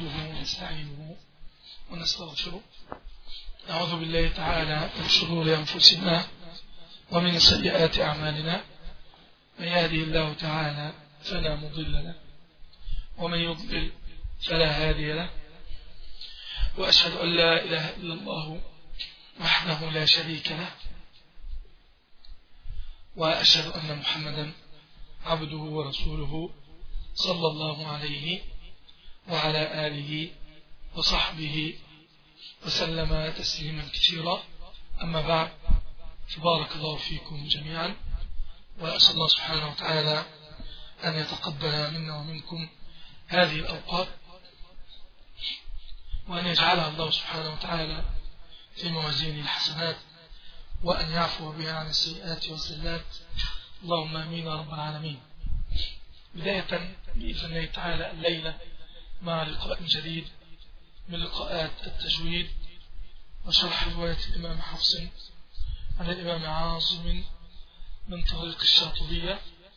نحمده ونستعينه ونستغفره نعوذ بالله تعالى من شرور أنفسنا ومن سيئات أعمالنا من يهده الله تعالى فلا مضل له ومن يضلل فلا هادي له وأشهد أن لا إله إلا الله وحده لا شريك له وأشهد أن محمدا عبده ورسوله صلى الله عليه وعلى آله وصحبه وسلم تسليما كثيرا أما بعد فبارك الله فيكم جميعا وأسأل الله سبحانه وتعالى أن يتقبل منا ومنكم هذه الأوقات وأن يجعلها الله سبحانه وتعالى في موازين الحسنات وأن يعفو بها عن السيئات والزلات اللهم امين يا رب العالمين بداية بإذن الله تعالى الليلة مع لقاء جديد من لقاءات التجويد وشرح رواية الإمام حفص عن الإمام عاصم من طريق الشاطبية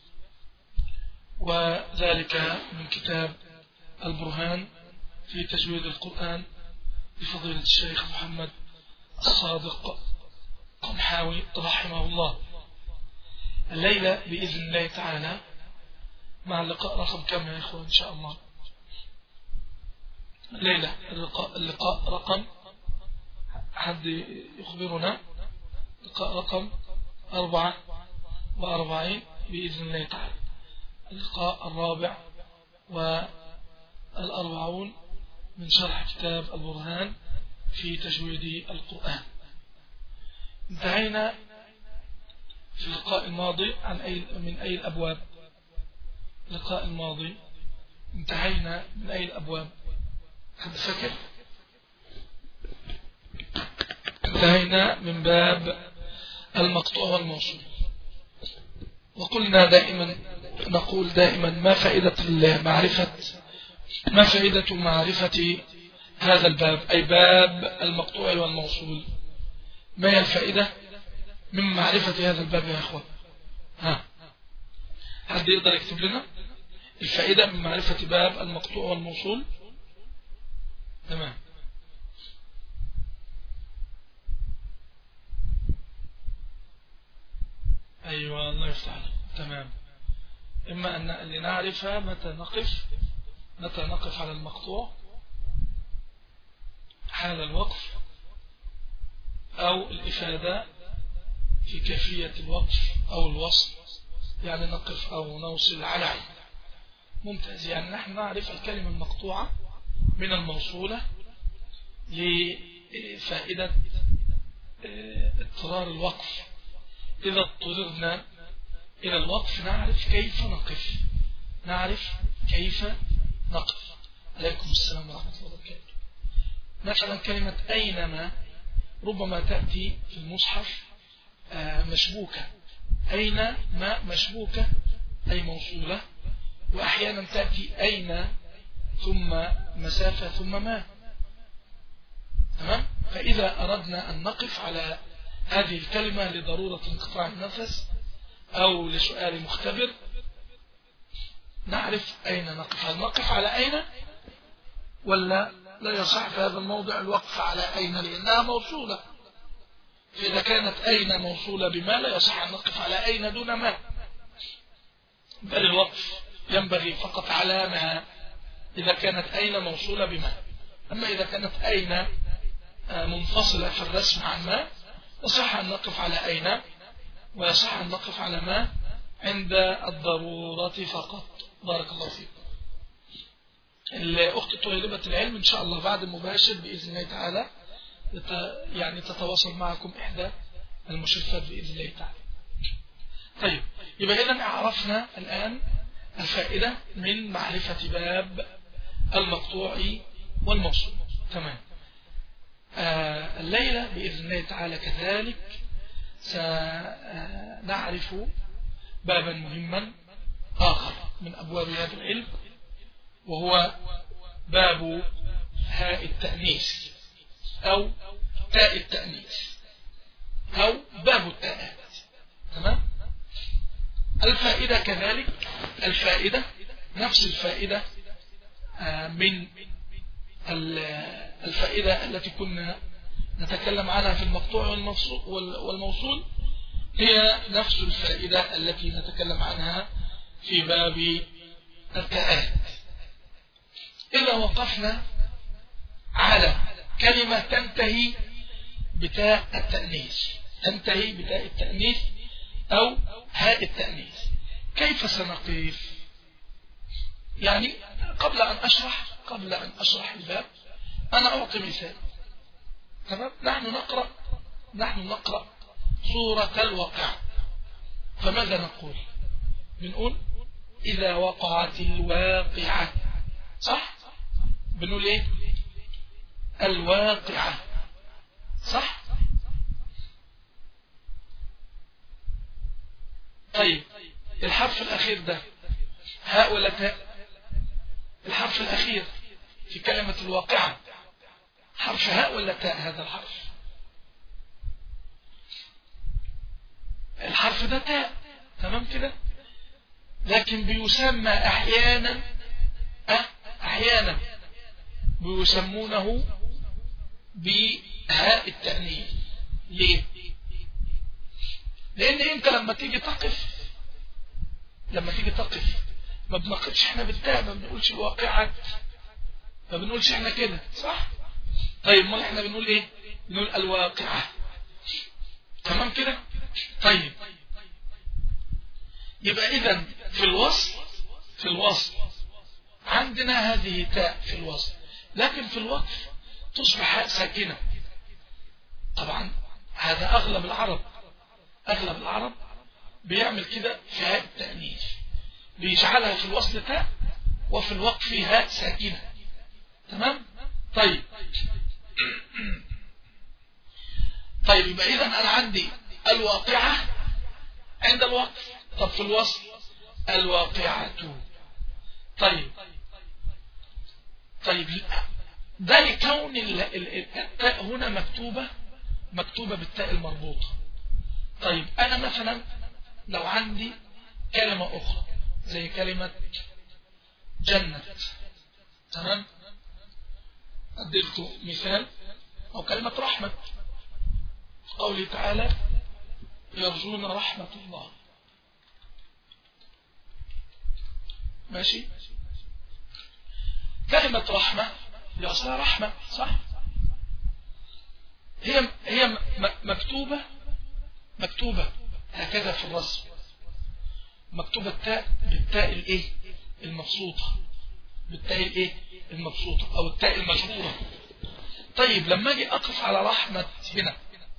وذلك من كتاب البرهان في تجويد القرآن بفضيلة الشيخ محمد الصادق قمحاوي رحمه الله الليلة بإذن الله تعالى مع اللقاء رقم كم يا إخوة إن شاء الله الليلة اللقاء, اللقاء رقم حد يخبرنا لقاء رقم أربعة وأربعين بإذن الله تعالى اللقاء الرابع والأربعون من شرح كتاب البرهان في تجويد القرآن انتهينا في اللقاء الماضي عن أي من أي الأبواب اللقاء الماضي انتهينا من أي الأبواب حد فكر انتهينا من باب المقطوع والموصول وقلنا دائما نقول دائما ما فائدة معرفة ما فائدة معرفة هذا الباب أي باب المقطوع والموصول ما هي الفائدة من معرفة هذا الباب يا أخوان ها حد يقدر يكتب لنا الفائدة من معرفة باب المقطوع والموصول تمام أيوة الله يفتح تمام إما أن لنعرف متى نقف متى نقف على المقطوع حال الوقف أو الإفادة في كيفية الوقف أو الوصل يعني نقف أو نوصل على عين ممتاز يعني نحن نعرف الكلمة المقطوعة من الموصولة لفائدة آه، اضطرار الوقف إذا اضطررنا إلى الوقف نعرف كيف نقف نعرف كيف نقف عليكم السلام ورحمة الله وبركاته مثلا كلمة أينما ربما تأتي في المصحف آه، مشبوكة أين ما مشبوكة أي موصولة وأحيانا تأتي أين ثم مسافة ثم ما تمام فإذا أردنا أن نقف على هذه الكلمة لضرورة انقطاع النفس أو لسؤال مختبر نعرف أين نقف هل نقف على أين ولا لا يصح في هذا الموضع الوقف على أين لأنها موصولة فإذا كانت أين موصولة بما لا يصح أن نقف على أين دون ما بل الوقف ينبغي فقط على ما إذا كانت أين موصولة بما أما إذا كانت أين آه، منفصلة في الرسم عن ما يصح أن نقف على أين ويصح أن نقف على ما عند الضرورة فقط بارك الله فيكم الأخت طالبة العلم إن شاء الله بعد المباشر بإذن الله تعالى يعني تتواصل معكم إحدى المشرفات بإذن الله تعالى طيب يبقى إذا عرفنا الآن الفائدة من معرفة باب المقطوع والموصول تمام آه الليلة بإذن الله تعالى كذلك سنعرف بابا مهما آخر من أبواب هذا العلم وهو باب هاء التأنيث أو تاء التأنيث أو باب التاءات تمام الفائدة كذلك الفائدة نفس الفائدة آه، من الفائدة التي كنا نتكلم عنها في المقطوع والموصول هي نفس الفائدة التي نتكلم عنها في باب التآت إذا وقفنا على كلمة تنتهي بتاء التأنيث تنتهي بتاء التأنيث أو هاء التأنيث كيف سنقف يعني قبل أن أشرح قبل أن أشرح الباب أنا أعطي مثال تمام نحن نقرأ نحن نقرأ سورة الواقع فماذا نقول بنقول إذا وقعت الواقعة صح بنقول إيه الواقعة صح طيب الحرف الأخير ده هاء ولا تاء الحرف الأخير في كلمة الواقعة حرف هاء ولا تاء هذا الحرف الحرف ده تاء تمام كده لكن بيسمى أحيانا أه أحيانا بيسمونه بهاء التأنيث ليه لأن أنت لما تيجي تقف لما تيجي تقف ما بنقفش احنا بالتاء ما بنقولش الواقعات ما بنقولش احنا كده صح طيب ما احنا بنقول ايه بنقول الواقعة تمام كده طيب يبقى اذا في الوصل في الوصل عندنا هذه تاء في الوصل لكن في الوقف تصبح هاء ساكنة طبعا هذا اغلب العرب اغلب العرب بيعمل كده في هاء التأنيث بيجعلها في الوصل تاء وفي الوقف هاء ساكنة تمام طيب طيب يبقى إذا أنا عندي الواقعة عند الوقف طب في الوصل الواقعة طيب طيب ده لكون التاء هنا مكتوبة مكتوبة بالتاء المربوطة طيب أنا مثلا لو عندي كلمة أخرى زي كلمة جنة تمام أدلت مثال أو كلمة رحمة قوله تعالى يرجون رحمة الله ماشي كلمة رحمة هي أصلها رحمة صح هي هي مكتوبة مكتوبة هكذا في الرسم مكتوبة التاء بالتاء الايه المبسوطة بالتاء الايه المبسوطة او التاء المجرورة طيب لما اجي اقف على رحمة هنا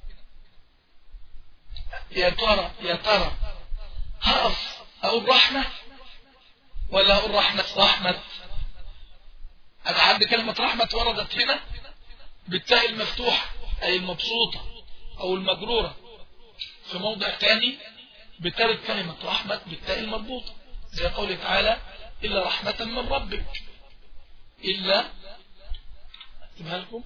يا ترى يا ترى هقف اقول رحمة ولا اقول رحمة رحمة انا عندي كلمة رحمة وردت هنا بالتاء المفتوحة اي المبسوطة او المجرورة في موضع تاني بترد كلمة رحمة بالتاء المربوطة زي قوله تعالى إلا رحمة من ربك إلا اكتبها لكم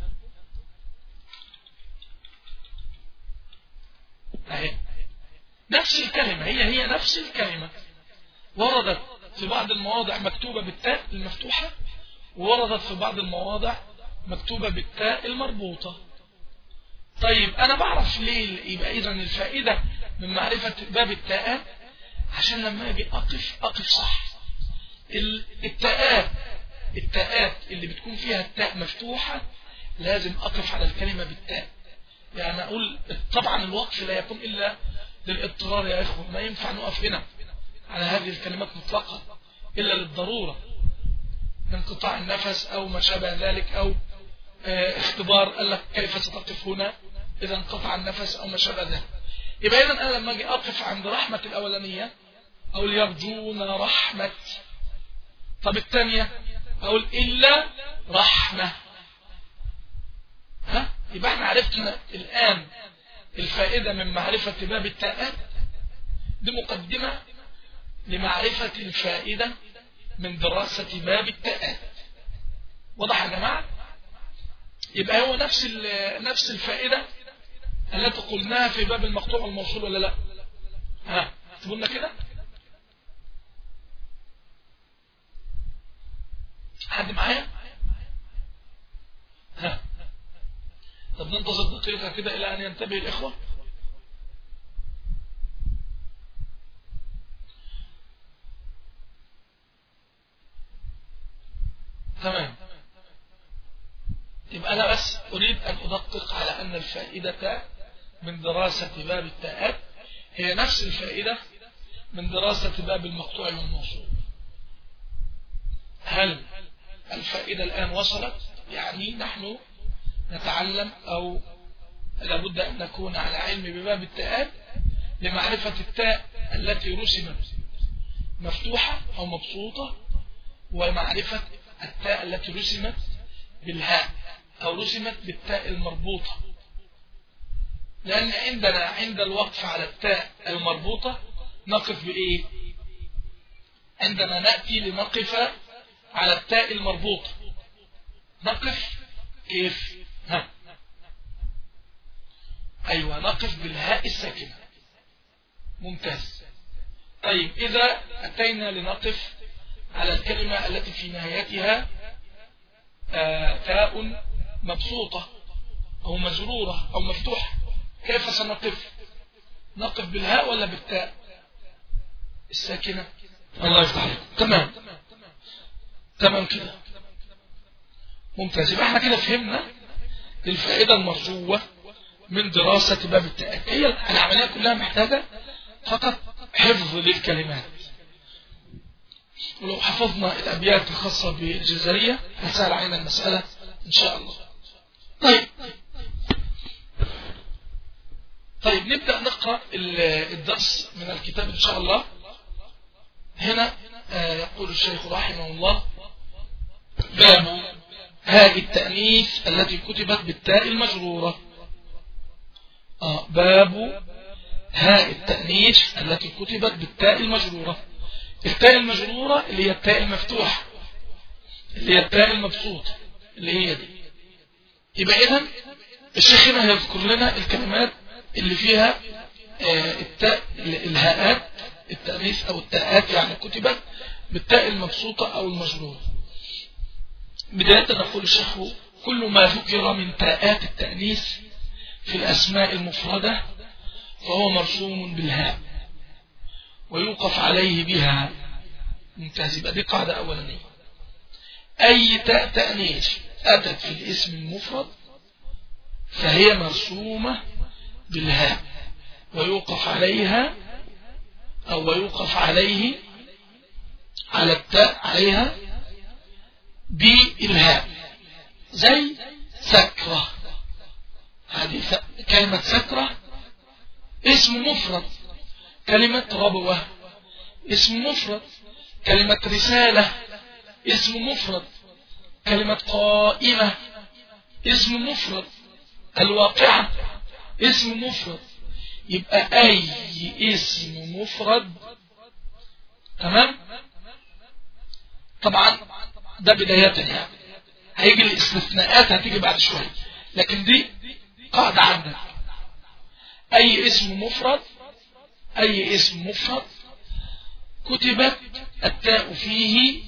أهي نفس الكلمة هي هي نفس الكلمة وردت في بعض المواضع مكتوبة بالتاء المفتوحة ووردت في بعض المواضع مكتوبة بالتاء المربوطة طيب أنا بعرف ليه يبقى إذا الفائدة من معرفة باب التاءات عشان لما أجي أقف أقف صح التاءات التاءات اللي بتكون فيها التاء مفتوحة لازم أقف على الكلمة بالتاء يعني أقول طبعا الوقف لا يكون إلا للاضطرار يا إخوة ما ينفع نقف هنا على هذه الكلمات مطلقة إلا للضرورة من قطاع النفس أو ما شابه ذلك أو اه اختبار قال لك كيف ستقف هنا إذا انقطع النفس أو ما شابه ذلك يبقى إذا أنا لما أجي أقف عند رحمة الأولانية أقول يرجون رحمة طب الثانية أقول إلا رحمة ها يبقى احنا عرفنا الآن الفائدة من معرفة باب التاءات دي مقدمة لمعرفة الفائدة من دراسة باب التاءات واضح يا جماعة يبقى هو نفس نفس الفائدة التي قلناها في باب المقطوع والموصول ولا لا ها تقولنا كده حد معايا طب ننتظر دقيقة كده إلى أن ينتبه الإخوة تمام يبقى أنا بس أريد أن أدقق على أن الفائدة من دراسة باب التاءات هي نفس الفائدة من دراسة باب المقطوع والموصول هل الفائدة الآن وصلت يعني نحن نتعلم أو لابد أن نكون على علم بباب التاءات لمعرفة التاء التي رسمت مفتوحة أو مبسوطة ومعرفة التاء التي رسمت بالهاء أو رسمت بالتاء المربوطة لأن عندنا عند الوقف على التاء المربوطة نقف بإيه عندما نأتي لنقف على التاء المربوطة نقف كيف ها أيوة نقف بالهاء الساكنة ممتاز طيب إذا أتينا لنقف على الكلمة التي في نهايتها آه، تاء مبسوطة أو مجرورة أو مفتوحة كيف سنقف نقف بالهاء ولا بالتاء الساكنة الله يفتح عليكم تمام تمام كده ممتاز يبقى احنا كده فهمنا الفائدة المرجوة من دراسة باب التاء هي العملية كلها محتاجة فقط حفظ للكلمات ولو حفظنا الأبيات الخاصة بالجزرية هسهل علينا المسألة إن شاء الله طيب طيب نبدأ نقرأ الدرس من الكتاب إن شاء الله هنا آه، يقول الشيخ رحمه الله باب هاء التأنيث التي كتبت بالتاء المجرورة آه باب هاء التأنيث التي كتبت بالتاء المجرورة التاء المجرورة اللي هي التاء المفتوحة اللي هي التاء المبسوطة اللي هي دي يبقى إذن الشيخ هنا هيذكر لنا الكلمات اللي فيها آه، التاء الهاءات التأنيث أو التاءات يعني كتبت بالتاء المبسوطة أو المجرورة بداية نقول الشيخ كل ما ذكر من تاءات التأنيث في الأسماء المفردة فهو مرسوم بالهاء ويوقف عليه بها ممتاز يبقى دي قاعدة أولانية أي تاء تأنيث أتت في الاسم المفرد فهي مرسومة بالهاء ويوقف عليها أو ويوقف عليه على التاء عليها بالهاء زي سكرة هذه كلمة سكرة اسم مفرد كلمة ربوة اسم مفرد كلمة رسالة اسم مفرد كلمة قائمة اسم مفرد الواقعة اسم مفرد يبقى أي اسم مفرد تمام طبعا ده بداية يعني هيجي الاستثناءات هتيجي بعد شوية لكن دي قاعدة عندك أي اسم مفرد أي اسم مفرد كتبت التاء فيه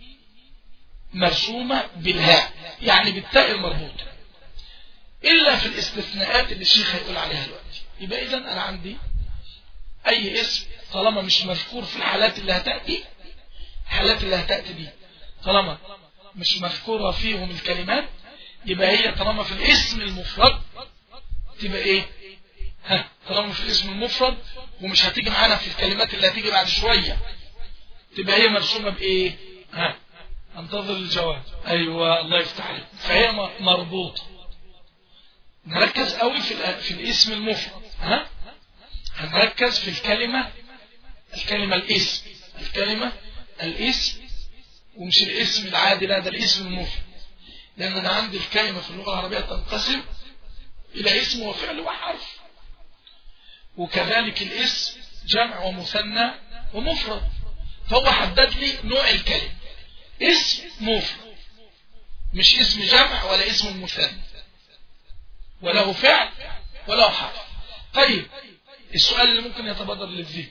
مرسومة بالهاء يعني بالتاء المربوطة إلا في الاستثناءات اللي الشيخ هيقول عليها دلوقتي يبقى إذا أنا عندي أي اسم طالما مش مذكور في الحالات اللي هتأتي الحالات اللي هتأتي دي طالما مش مذكورة فيهم الكلمات يبقى هي طالما في الاسم المفرد تبقى ايه ها طالما في الاسم المفرد ومش هتيجي معانا في الكلمات اللي هتيجي بعد شوية تبقى هي مرسومة بايه ها انتظر الجواب ايوه الله يفتح عليك فهي مربوطة نركز قوي في, في الاسم المفرد ها هنركز في الكلمة الكلمة الاسم الكلمة الاسم ومش الاسم العادي لا ده الاسم المفرد لأن أنا عندي الكلمة في اللغة العربية تنقسم إلى اسم وفعل وحرف وكذلك الاسم جمع ومثنى ومفرد فهو حدد لي نوع الكلمة اسم مفرد مش اسم جمع ولا اسم مثنى وله فعل وله حرف طيب السؤال اللي ممكن يتبادر للذهن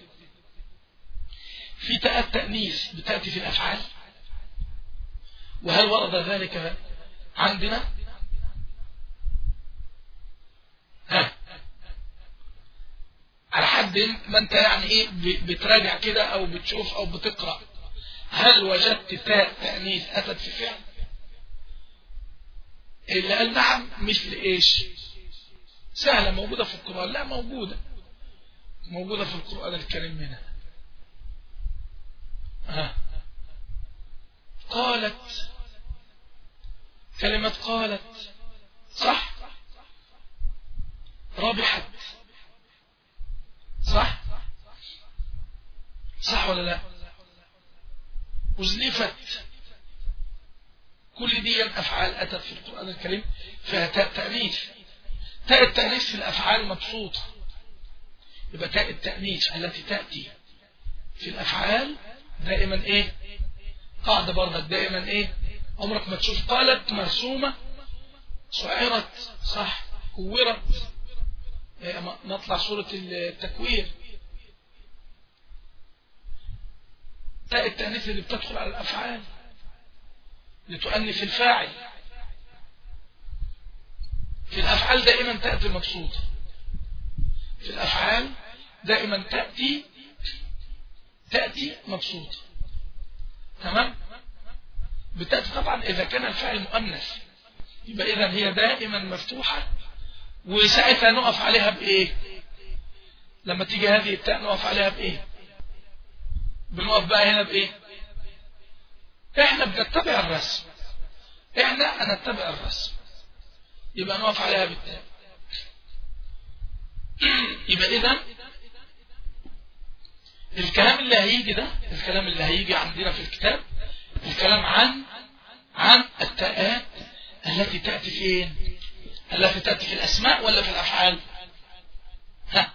في تاء التأنيث بتأتي في الأفعال وهل ورد ذلك عندنا وبعدين ما انت يعني ايه بتراجع كده او بتشوف او بتقرأ هل وجدت تاء تأنيث اتت في فعل اللي قال نعم مثل ايش سهلة موجودة في القرآن لا موجودة موجودة في القرآن الكريم منها ها قالت كلمة قالت صح ربحت صح صح ولا لا أزلفت كل دي أفعال أتت في القرآن الكريم فيها تاء تأنيث تاء التأنيث في الأفعال مبسوطة يبقى تاء التأنيث التي تأتي في الأفعال دائما إيه قاعدة برضك دائما إيه عمرك ما تشوف قالت مرسومة سعرت صح كورت إيه، نطلع صورة التكوير تاء التأنيث اللي بتدخل على الأفعال لتؤنث الفاعل في الأفعال دائما تأتي مبسوطة في الأفعال دائما تأتي تأتي مبسوطة تمام بتأتي طبعا إذا كان الفعل مؤنث يبقى إذا هي دائما مفتوحة وساعتها نقف عليها بإيه لما تيجي هذه التاء نقف عليها بإيه بنقف بقى هنا بإيه احنا بنتبع الرسم احنا هنتبع الرسم يبقى نقف عليها بالتاء يبقى اذا الكلام اللي هيجي ده الكلام اللي هيجي عندنا في الكتاب الكلام عن عن التاءات التي تأتي فين التي تأتي في الأسماء ولا في الأفعال ها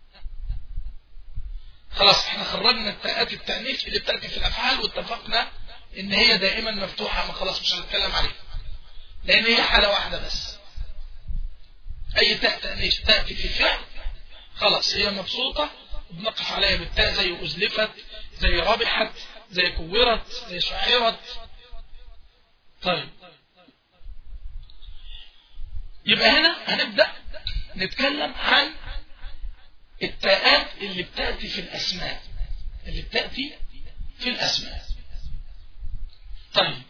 خلاص احنا خرجنا التاءات التأنيث اللي بتأتي في الأفعال واتفقنا ان هي دائما مفتوحة ما خلاص مش هنتكلم عليها لان هي حالة واحدة بس اي تاء تأنيث تأتي في الفعل خلاص هي مبسوطة بنقف عليها بالتاء زي أزلفت زي ربحت زي كورت زي شعرت طيب يبقى هنا هنبدأ نتكلم عن التاءات اللي بتأتي في الأسماء اللي بتأتي في الأسماء طيب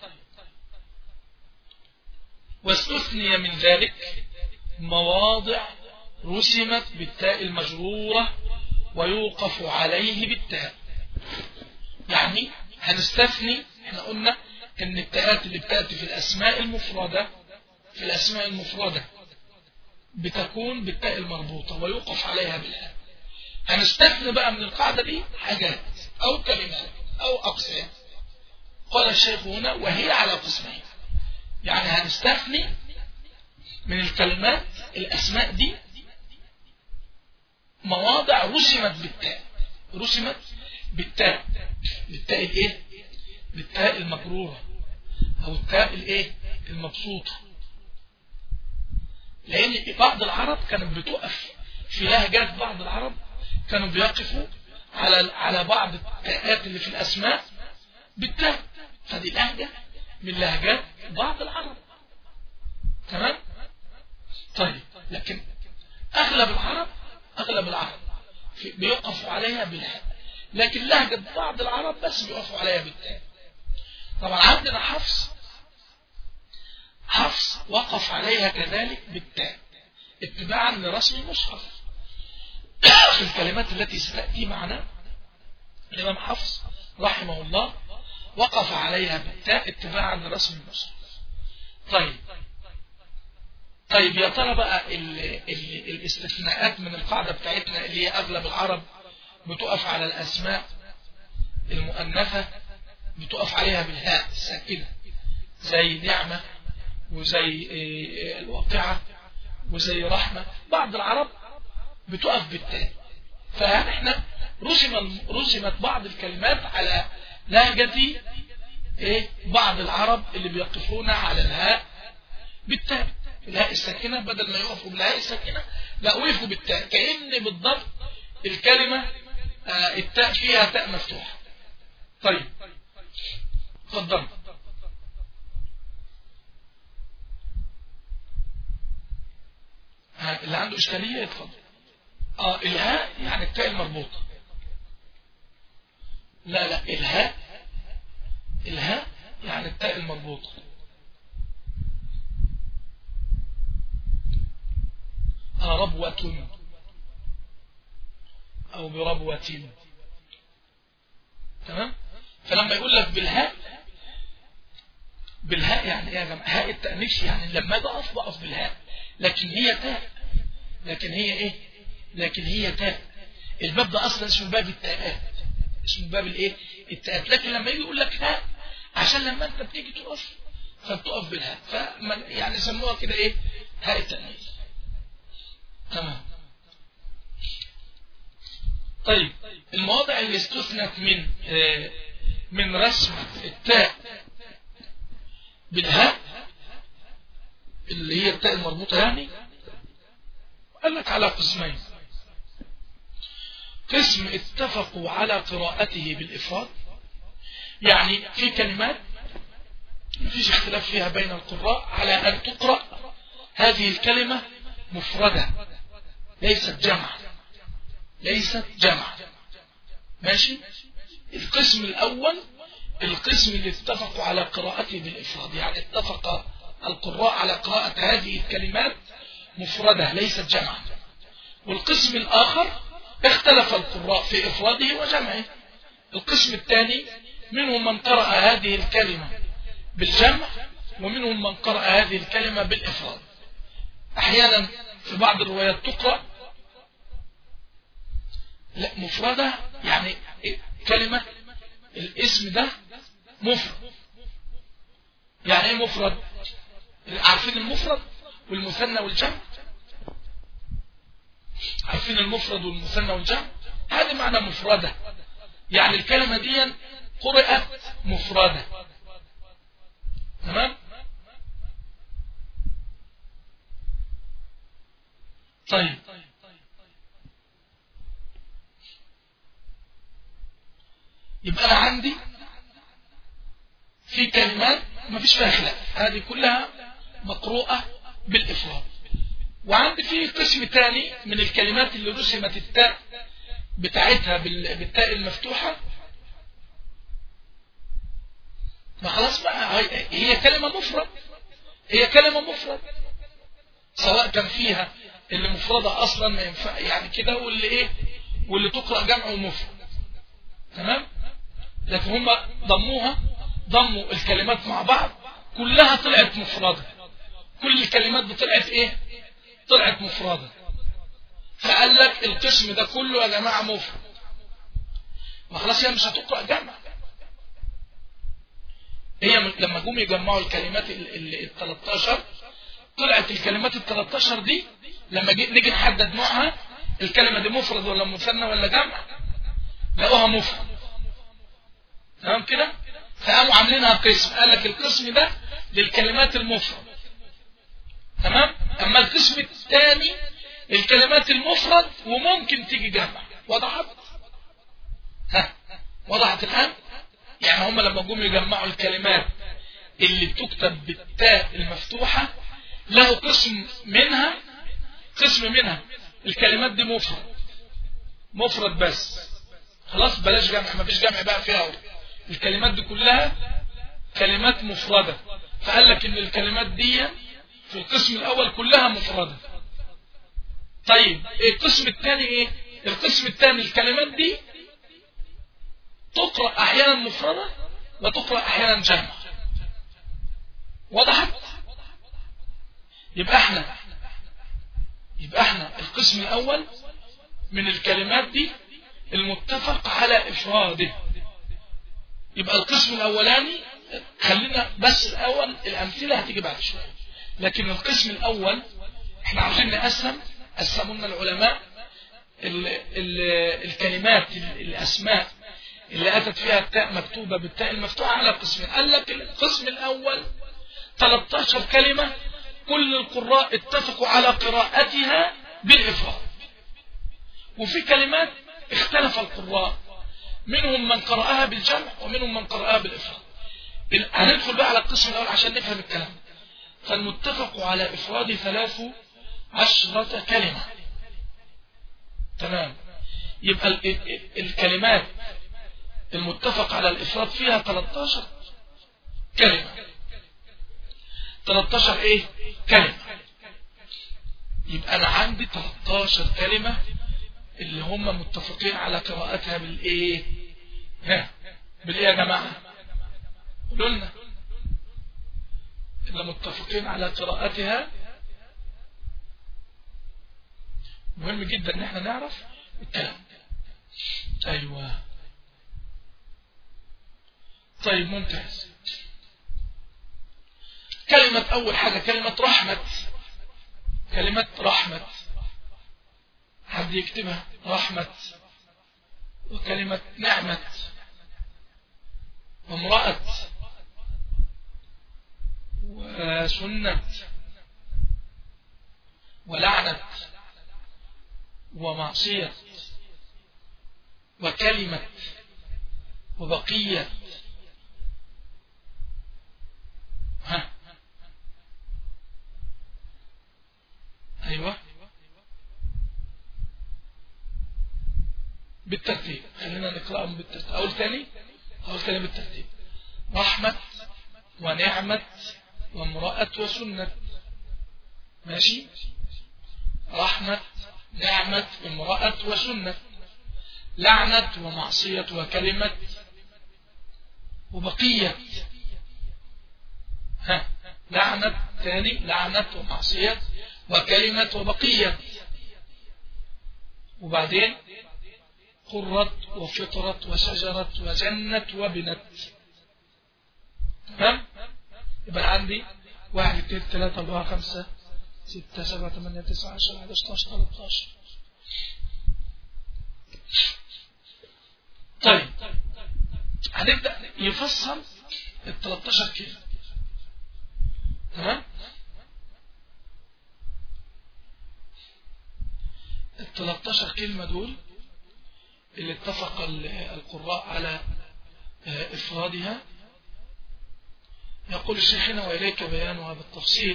واستثني من ذلك مواضع رسمت بالتاء المجرورة ويوقف عليه بالتاء يعني هنستثني احنا قلنا ان التاءات اللي بتأتي في الاسماء المفردة في الاسماء المفردة بتكون بالتاء المربوطة ويوقف عليها بالهاء هنستثني بقى من القاعدة دي حاجات او كلمات او اقسام قال الشيخ هنا وهي على قسمين يعني هنستثني من الكلمات الأسماء دي مواضع رسمت بالتاء رسمت بالتاء بالتاء الايه بالتاء المكروره او التاء الايه المبسوطه لان بعض العرب كانت بتقف في لهجات بعض العرب كانوا بيقفوا على على بعض التاءات اللي في الاسماء بالتاء فدي لهجة من لهجات بعض العرب تمام طيب لكن أغلب العرب أغلب العرب بيقفوا عليها بالهاء لكن لهجة بعض العرب بس بيقفوا عليها بالتاء طبعا عندنا حفص حفص وقف عليها كذلك بالتاء اتباعا لرسم المصحف في الكلمات التي ستأتي معنا الإمام حفص رحمه الله وقف عليها بالتاء اتباعا لرسم المصحف طيب طيب يا ترى بقى ال ال الاستثناءات من القاعدة بتاعتنا اللي هي أغلب العرب بتقف على الأسماء المؤنثة بتقف عليها بالهاء الساكنة زي نعمة وزي الواقعة وزي رحمة بعض العرب بتقف بالتاء فاحنا رسم رسمت بعض الكلمات على لهجة ايه بعض العرب اللي بيقفون على الهاء بالتاء الهاء الساكنة بدل ما يقفوا بالهاء الساكنة لا وقفوا بالتاء كأن بالضبط الكلمة آه التاء فيها تاء مفتوحة طيب تفضل اللي عنده إشكالية يتفضل اه الهاء يعني التاء المربوطة لا لا الهاء الهاء يعني التاء المربوطة آه ربوة أو بربوة تمام فلما يقول لك بالهاء بالهاء يعني ايه يا جماعه هاء التأنيث يعني لما بقف بقف بالهاء لكن هي تاء لكن هي ايه لكن هي تاء الباب ده اصلا اسمه باب التاءات اسمه باب الايه التاءات لكن لما يجي يقول لك هاء عشان لما انت بتيجي تقف فبتقف بالهاء فمن يعني سموها كده ايه هاء التأنيث تمام طيب المواضع اللي استثنت من آه من رسم التاء بالهاء اللي هي التاء المربوطة يعني قال لك على قسمين قسم اتفقوا على قراءته بالإفراد يعني في كلمات مفيش اختلاف فيها بين القراء على أن تقرأ هذه الكلمة مفردة ليست جمع ليست جمع ماشي القسم الأول القسم اللي اتفقوا على قراءته بالإفراد يعني اتفق القراء على قراءة هذه الكلمات مفردة ليست جمعا والقسم الآخر اختلف القراء في إفراده وجمعه القسم الثاني منهم من قرأ هذه الكلمة بالجمع ومنهم من قرأ هذه الكلمة بالإفراد أحيانا في بعض الروايات تقرأ لا مفردة يعني كلمة الاسم ده مفرد يعني ايه مفرد عارفين المفرد والمثنى والجمع عارفين المفرد والمثنى والجمع هذه معنى مفردة يعني الكلمة دي قرأت مفردة تمام طيب يبقى أنا عندي في كلمات ما فيش فيها خلاف هذه كلها مقروءة بالإفراد وعندي في قسم تاني من الكلمات اللي رسمت التاء بتاعتها بالتاء المفتوحة ما خلاص بقى هي كلمة مفرد هي كلمة مفرد سواء كان فيها اللي مفردة أصلا ما ينفع يعني كده واللي إيه واللي تقرأ جمع ومفرد تمام لكن هم ضموها ضموا الكلمات مع بعض كلها طلعت مفردة كل الكلمات دي طلعت ايه طلعت مفردة فقال لك القسم ده كله يا جماعة مفرد ما خلاص هي مش هتقرأ جمع هي لما جم يجمعوا الكلمات ال 13 طلعت الكلمات ال 13 دي لما نيجي نحدد نوعها الكلمة دي مفرد ولا مثنى ولا جمع لقوها مفرد تمام كده فقاموا عاملينها قسم قال لك القسم ده للكلمات المفرد تمام اما القسم الثاني الكلمات المفرد وممكن تيجي جمع وضحت ها وضحت الان يعني هم لما جم يجمعوا الكلمات اللي بتكتب بالتاء المفتوحة له قسم منها قسم منها الكلمات دي مفرد مفرد بس خلاص بلاش جمع ما فيش جمع بقى فيها الكلمات دي كلها كلمات مفردة فقال لك ان الكلمات دي في القسم الاول كلها مفردة طيب القسم الثاني ايه القسم الثاني الكلمات دي تقرأ احيانا مفردة وتقرأ احيانا جمع وضحت يبقى احنا يبقى احنا القسم الاول من الكلمات دي المتفق على افراده يبقى القسم الاولاني خلينا بس الاول الامثله هتيجي بعد شويه لكن القسم الاول احنا عاوزين نقسم قسموا لنا العلماء ال ال الكلمات الاسماء اللي اتت فيها التاء مكتوبه بالتاء المفتوحه على قسمين قال لك القسم الاول 13 كلمه كل القراء اتفقوا على قراءتها بالافراد وفي كلمات اختلف القراء منهم من قرأها بالجمع ومنهم من قرأها بالإفراد هندخل بقى على القسم الأول عشان نفهم الكلام فالمتفق على إفراد ثلاث عشرة كلمة تمام يبقى الكلمات المتفق على الإفراد فيها 13 كلمة 13 ايه كلمة يبقى انا عندي 13 كلمة اللي هم متفقين على قراءتها بالايه ها بالايه يا جماعة قولوا لنا اللي متفقين على قراءتها مهم جدا ان احنا نعرف الكلام ايوه طيب ممتاز كلمة أول حاجة كلمة رحمة كلمة رحمة حد يكتبها رحمة وكلمة نعمة وامرأة وسنة ولعنة ومعصية وكلمة وبقية ها أيوة بالترتيب خلينا نقرأهم بالترتيب أول ثاني أول ثاني بالترتيب رحمة ونعمة وامرأة وسنة ماشي رحمة نعمة امرأة وسنة لعنة ومعصية وكلمة وبقية ها لعنة ثاني لعنة ومعصية وكلمة وبقية وبعدين قرت وفطرت وشجرت وجنت وبنت تمام يبقى عندي واحد اثنين ثلاثة أربعة خمسة ستة سبعة ثمانية تسعة عشر واحد عشر ثلاثة عشر طيب هنبدأ يفصل ال 13 كلمة تمام ال 13 كلمة دول اللي اتفق القراء على آه، إفرادها يقول الشيخ هنا وإليك بيانها بالتفصيل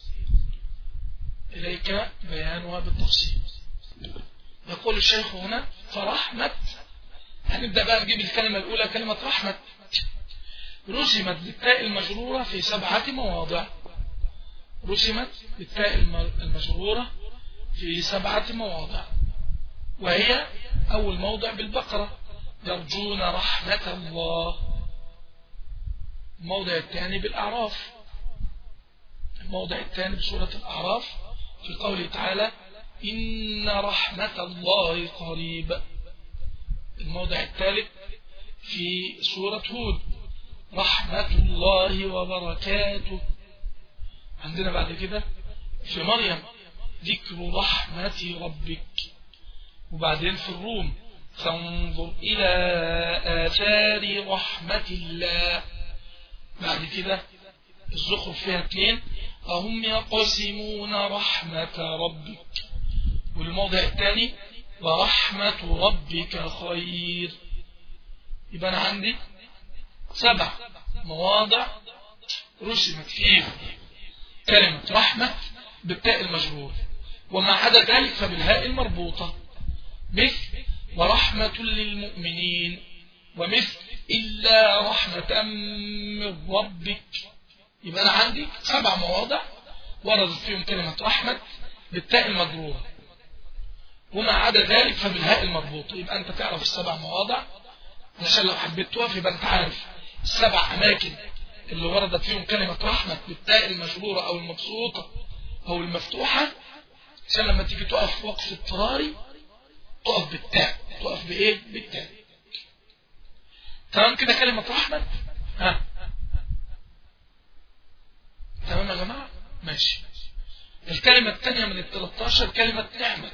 إليك بيانها بالتفصيل يقول الشيخ هنا فرحمة هنبدأ بقى نجيب الكلمة الأولى كلمة رحمة رسمت بالتاء المجرورة في سبعة مواضع رسمت بالتاء المجرورة في سبعة مواضع وهي أول موضع بالبقرة يرجون رحمة الله الموضع الثاني بالأعراف الموضع الثاني بسورة الأعراف في قوله تعالى إن رحمة الله قريب الموضع الثالث في سورة هود رحمة الله وبركاته عندنا بعد كده في مريم ذكر رحمة ربك وبعدين في الروم فانظر إلى آثار رحمة الله بعد كده الزخرف فيها اثنين أهم يقسمون رحمة ربك والموضع الثاني ورحمة ربك خير يبقى أنا عندي سبع مواضع رسمت فيه كلمة رحمة بالتاء المجرور وما عدا ذلك فبالهاء المربوطة مثل ورحمة للمؤمنين ومثل إلا رحمة من ربك يبقى أنا عندي سبع مواضع وردت فيهم كلمة رحمة بالتاء المجرورة وما عدا ذلك فبالهاء المربوطة يبقى أنت تعرف السبع مواضع عشان لو حبيت توقف يبقى أنت عارف السبع أماكن اللي وردت فيهم كلمة رحمة بالتاء المجرورة أو المبسوطة أو المفتوحة عشان لما تيجي تقف وقف اضطراري تقف بالتاء تقف بإيه بالتاء تمام كده كلمة رحمة ها تمام يا جماعة ماشي الكلمة الثانية من ال 13 كلمة نعمة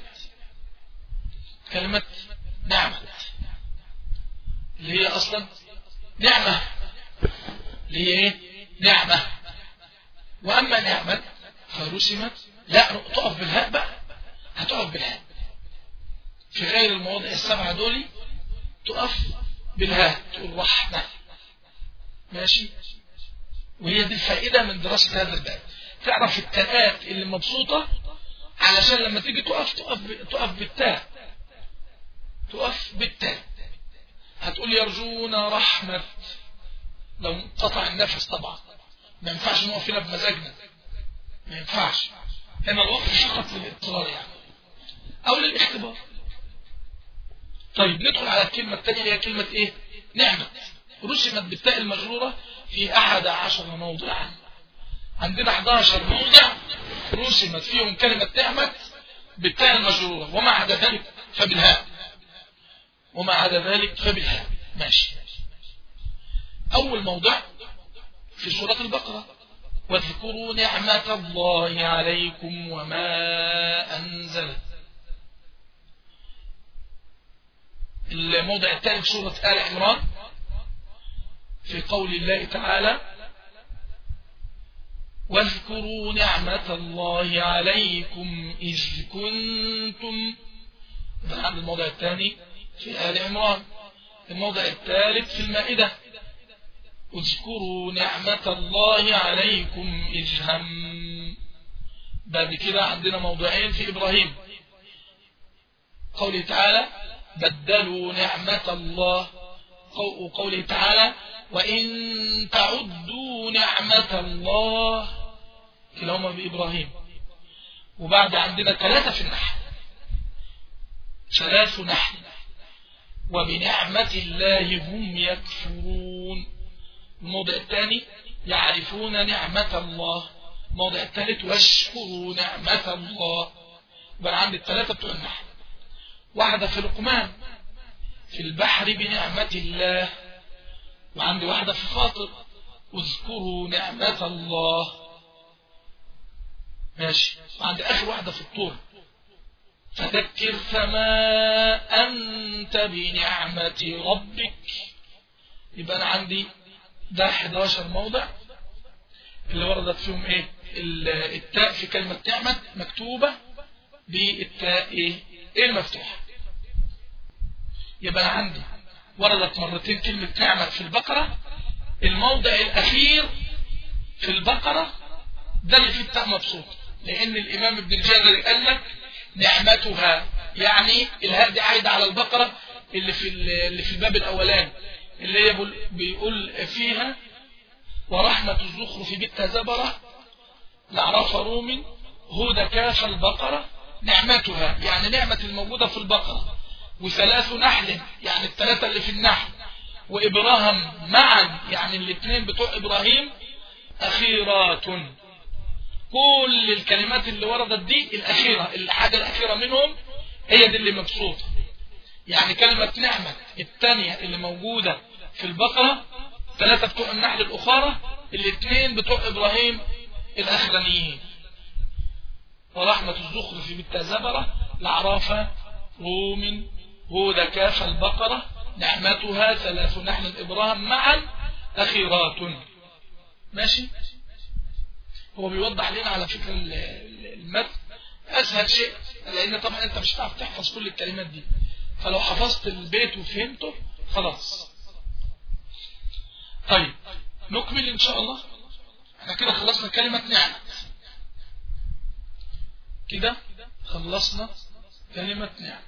كلمة نعمة اللي هي أصلا نعمة اللي هي ايه نعمة وأما نعمة فرسمت لا تقف بالهاء بقى هتقف بالهاء في غير المواضع السبعة دول تقف بالهاء تقول رحمة ماشي وهي دي الفائدة من دراسة هذا الباب تعرف التاءات اللي مبسوطة علشان لما تيجي تقف تقف تقف بالتاء تقف بالتاء هتقول يرجون رحمة لو قطع النفس طبعا ما ينفعش نقف هنا بمزاجنا ما ينفعش هنا الوقف فقط للاضطرار يعني او للاختبار طيب ندخل على الكلمة الثانية اللي هي كلمة ايه نعمة رسمت بالتاء المجرورة في احد عشر موضعا عندنا 11 موضع رسمت فيهم كلمة نعمة بالتاء المجرورة وما عدا ذلك فبالهاء وما عدا ذلك فبالهاء ماشي أول موضع في سورة البقرة واذكروا نعمة الله عليكم وما أنزل الموضع الثالث سورة آل عمران في قول الله تعالى واذكروا نعمة الله عليكم إذ كنتم ده عند الموضع الثاني في آل عمران الموضع الثالث في المائدة اذكروا نعمة الله عليكم إذ هم بعد كده عندنا موضوعين في إبراهيم قوله تعالى بدلوا نعمة الله وقوله تعالى وإن تعدوا نعمة الله كلاهما بإبراهيم وبعد عندنا ثلاثة في النحل ثلاث نحل وبنعمة الله هم يكفرون الموضع الثاني يعرفون نعمة الله الموضع الثالث واشكروا نعمة الله بل عند الثلاثة بتوع النحل واحدة في لقمان في البحر بنعمة الله وعندي واحدة في فاطر اذكروا نعمة الله ماشي وعندي آخر واحدة في الطور فذكر فما أنت بنعمة ربك يبقى أنا عندي ده 11 موضع اللي وردت فيهم ايه التاء في كلمة نعمة مكتوبة بالتاء ايه, إيه المفتوحة يبقى أنا عندي وردت مرتين كلمة نعمة في البقرة الموضع الأخير في البقرة ده اللي فيه التاء مبسوط لأن الإمام ابن الجزري قال لك نعمتها يعني الهاء دي عايدة على البقرة اللي في اللي في الباب الأولاني اللي هي بيقول فيها ورحمة الزخرف بت زبرة لعرف روم هود كاف البقرة نعمتها يعني نعمة الموجودة في البقرة وثلاث نحل يعني الثلاثة اللي في النحل وإبراهام معا يعني الاثنين بتوع إبراهيم أخيرات كل الكلمات اللي وردت دي الأخيرة الحاجة الأخيرة منهم هي دي اللي مبسوطة يعني كلمة نعمة الثانية اللي موجودة في البقرة ثلاثة بتوع النحل الأخرى الاثنين بتوع إبراهيم الأخرانيين ورحمة الزخرف بالتزبرة لعرافة روم هود كاف البقرة نعمتها ثلاث نحل إبراهيم معا أخيرات ماشي هو بيوضح لنا على فكرة المتن أسهل شيء لأن طبعا أنت مش هتعرف تحفظ كل الكلمات دي فلو حفظت البيت وفهمته خلاص طيب نكمل إن شاء الله احنا كده خلصنا كلمة نعمة كده خلصنا كلمة نعمة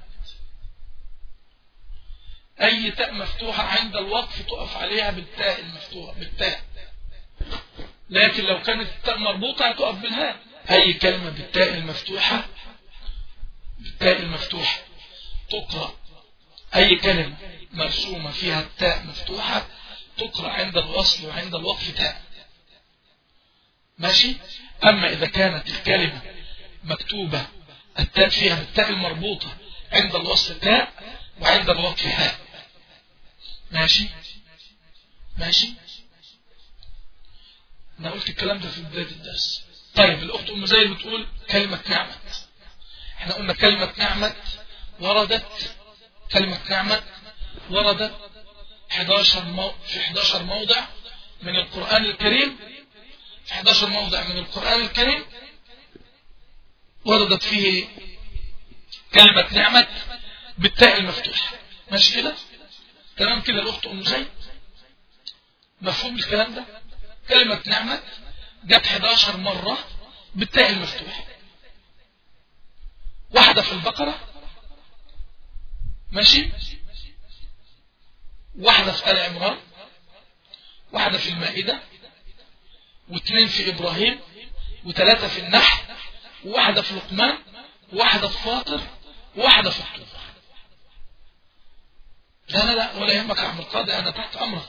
أي تاء مفتوحة عند الوقف تقف عليها بالتاء المفتوحة بالتاء لكن لو كانت التاء مربوطة هتقف بالهاء أي كلمة بالتاء المفتوحة بالتاء المفتوحة تقرأ أي كلمة مرسومة فيها التاء مفتوحة تقرأ عند الوصل وعند الوقف تاء ماشي أما إذا كانت الكلمة مكتوبة التاء فيها بالتاء المربوطة عند الوصل تاء وعند الوقف هاء ماشي ماشي انا قلت الكلام ده في بداية الدرس طيب الأخت أم زي بتقول كلمة نعمة احنا قلنا كلمة نعمة وردت كلمة نعمة وردت 11 مو... في 11 موضع من القرآن الكريم في 11 موضع من القرآن الكريم وردت فيه كلمة نعمة بالتاء المفتوحة ماشي كده تمام كده الأخت أم زي مفهوم الكلام ده كلمة نعمة جت 11 مرة بالتاء المفتوحة واحدة في البقرة ماشي واحدة في آل عمران واحدة في المائدة واثنين في إبراهيم وثلاثة في النحل وواحدة في لقمان وواحدة في فاطر وواحدة في الطور لا لا لا ولا يهمك يا عم القاضي أنا تحت أمرك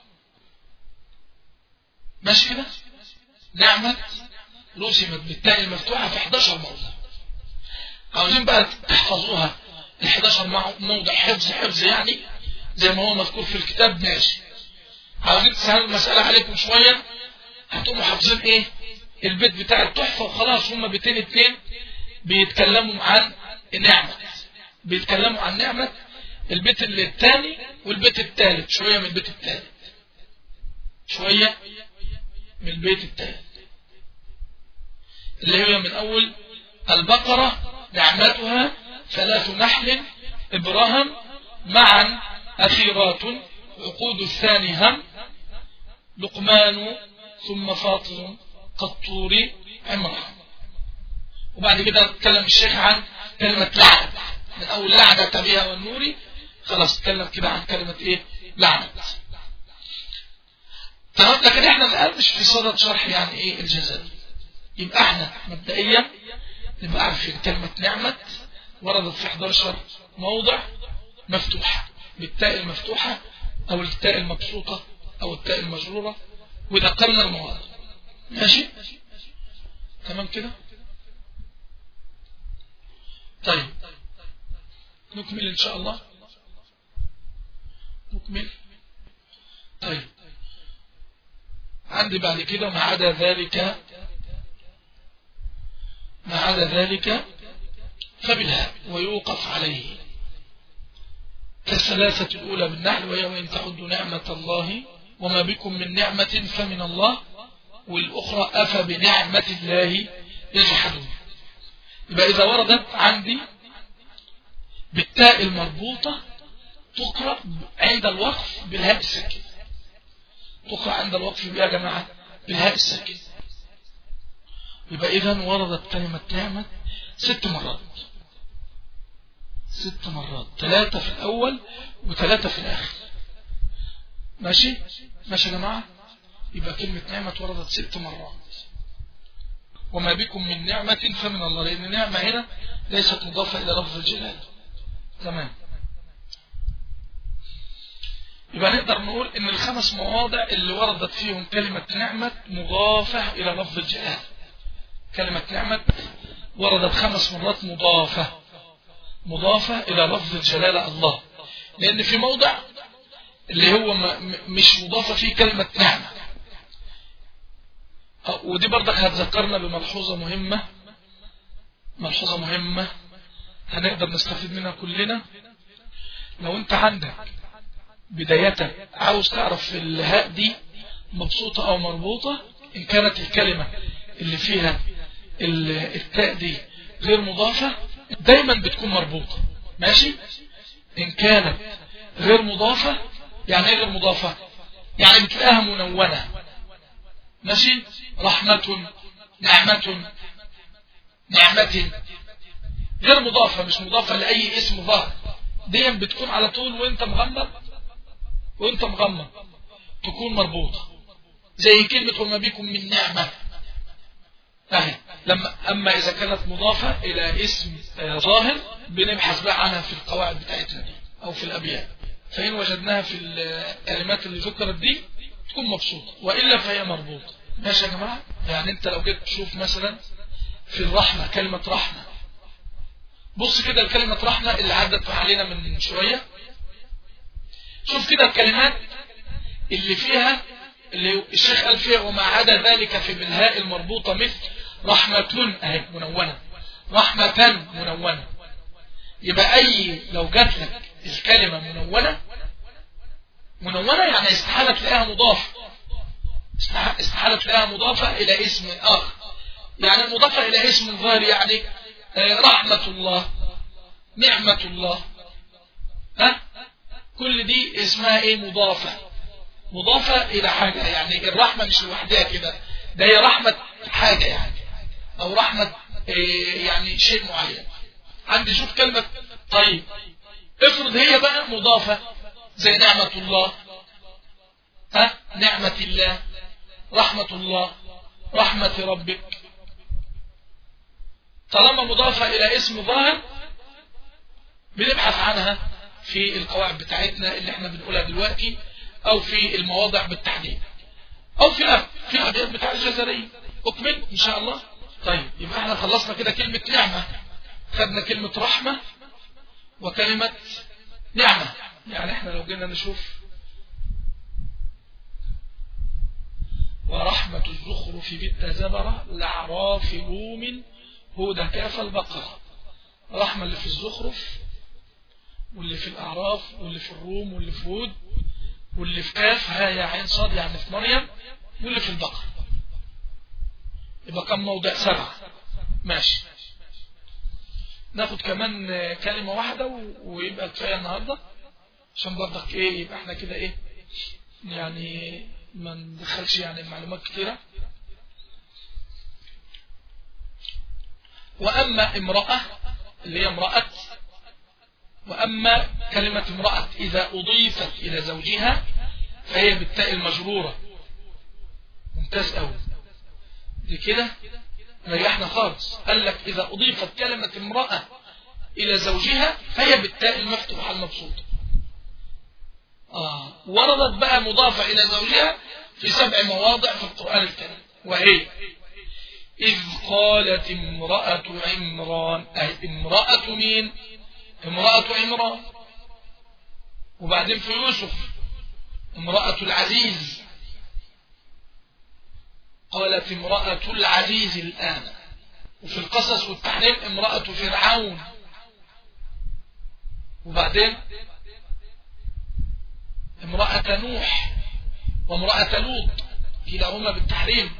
ماشي كده نعمة رسمت بالتاء المفتوحة في 11 موضع عاوزين بقى تحفظوها ال 11 موضع حفظ حفظ يعني زي ما هو مذكور في الكتاب ماشي عاوزين تسهلوا المسألة عليكم شوية هتقوموا حافظين ايه البيت بتاع التحفة وخلاص هما بيتين اتنين بيتكلموا عن النعمة بيتكلموا عن نعمة البيت الثاني والبيت الثالث شوية من البيت الثالث شوية من البيت الثالث اللي هي من أول البقرة نعمتها ثلاث نحل إبراهام معا أخيرات عقود الثاني هم لقمان ثم فاطر قطور عمران وبعد كده اتكلم الشيخ عن كلمة لعنة من أول لعنة بها والنوري خلاص اتكلم كده عن كلمة ايه لعنة تمام لكن احنا الآن مش في صدد شرح يعني ايه الجزاء يبقى احنا مبدئيا نبقى عارفين كلمة نعمة وردت في 11 موضع مفتوحة بالتاء المفتوحة او التاء المبسوطة او التاء المجرورة وذكرنا المواضع ماشي تمام كده طيب نكمل ان شاء الله نكمل طيب عندي بعد كده ما عدا ذلك ما عدا ذلك فبالهاء ويوقف عليه كالثلاثة الأولى بالنحل وهي وإن تعدوا نعمة الله وما بكم من نعمة فمن الله والأخرى أفى بنعمة الله يجحدون يبقى إذا وردت عندي بالتاء المربوطة تقرأ عند الوقف بالهاء الساكن تقرأ عند الوقف يا جماعة بالهاء الساكن يبقى إذا وردت كلمة نعمة ست مرات ست مرات ثلاثة في الأول وثلاثة في الآخر ماشي ماشي يا جماعة يبقى كلمة نعمة وردت ست مرات وما بكم من نعمة فمن الله لأن نعمة هنا ليست مضافة إلى لفظ الجلال تمام يبقى نقدر نقول ان الخمس مواضع اللي وردت فيهم كلمة نعمة مضافة الى لفظ الجلال كلمة نعمة وردت خمس مرات مضافة مضافة الى لفظ الجلالة الله لان في موضع اللي هو مش مضافة فيه كلمة نعمة ودي برضك هتذكرنا بملحوظة مهمة ملحوظة مهمة هنقدر نستفيد منها كلنا لو انت عندك بداية عاوز تعرف الهاء دي مبسوطة او مربوطة ان كانت الكلمة اللي فيها التاء دي غير مضافة دايما بتكون مربوطة ماشي ان كانت غير مضافة يعني ايه غير مضافة يعني بتلاقيها منونة ماشي رحمة نعمة نعمة غير مضافة مش مضافة لأي اسم ظاهر دي بتكون على طول وانت مغمض وانت مغمض تكون مربوطة زي كلمة وما بكم من نعمة اهي لما اما اذا كانت مضافة الى اسم ظاهر بنبحث بقى عنها في القواعد بتاعتنا دي او في الابيات فإن وجدناها في الكلمات اللي ذكرت دي تكون مبسوطة وإلا فهي مربوطة ماشي يا جماعة يعني انت لو جيت تشوف مثلا في الرحمة كلمة رحمة بص كده الكلمة رحمة اللي عدت علينا من شوية شوف كده الكلمات اللي فيها اللي الشيخ قال فيها وما عدا ذلك في بالهاء المربوطة مثل رحمة اهي منونة رحمة منونة يبقى أي لو جات لك الكلمة منونة منونة يعني استحالة تلاقيها مضافة استحالة تلاقيها مضافة إلى اسم آخر يعني مضافة إلى اسم ظاهر يعني رحمة الله نعمة الله ها كل دي اسمها ايه مضافة مضافة إلى حاجة يعني الرحمة مش لوحدها كده ده هي رحمة حاجة يعني أو رحمة إيه يعني شيء معين عندي شوف كلمة طيب افرض هي بقى مضافة زي نعمة الله ها نعمة الله رحمة الله رحمة ربك طالما مضافة إلى اسم ظاهر بنبحث عنها في القواعد بتاعتنا اللي احنا بنقولها دلوقتي أو في المواضع بالتحديد أو في في الأبيات بتاع الجزرية أكمل إن شاء الله طيب يبقى احنا خلصنا كده كلمة نعمة خدنا كلمة رحمة وكلمة نعمة يعني احنا لو جينا نشوف ورحمة الزخرف بنت زبرة لعراف روم هود كاف البقرة رحمة اللي في الزخرف واللي في الأعراف واللي في الروم واللي في هود واللي في كاف ها يا عين صاد يعني في مريم واللي في البقرة يبقى كم موضع سبعة ماشي ناخد كمان كلمة واحدة ويبقى كفاية النهاردة عشان برضك ايه يبقى احنا كده ايه يعني ما ندخلش يعني معلومات كتيرة وأما امرأة اللي هي امرأة وأما كلمة امرأة إذا أضيفت إلى زوجها فهي بالتاء المجرورة ممتاز أوي دي كده ريحنا خالص قال لك إذا أضيفت كلمة امرأة إلى زوجها فهي بالتاء المفتوحة المبسوطة آه وردت بقى مضافة إلى زوجها في سبع مواضع في القرآن الكريم وهي إذ قالت امرأة عمران أي امرأة مين امرأة عمران وبعدين في يوسف امرأة العزيز قالت امرأة العزيز الآن وفي القصص والتحريم امرأة فرعون وبعدين امرأة نوح وامرأة لوط كلاهما بالتحريم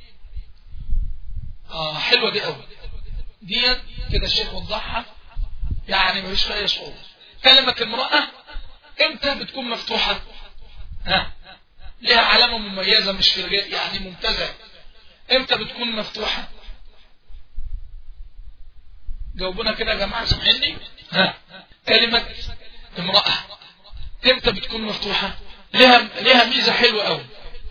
اه حلوة دي قوي دي كده الشيخ وضحها يعني مفيش فيها صعوبة كلمة امرأة امتى بتكون مفتوحة ها لها علامة مميزة مش في الرجال يعني ممتازة امتى بتكون مفتوحة جاوبونا كده يا جماعة سامعيني ها كلمة امرأة امتى بتكون مفتوحة لها لها ميزة حلوة قوي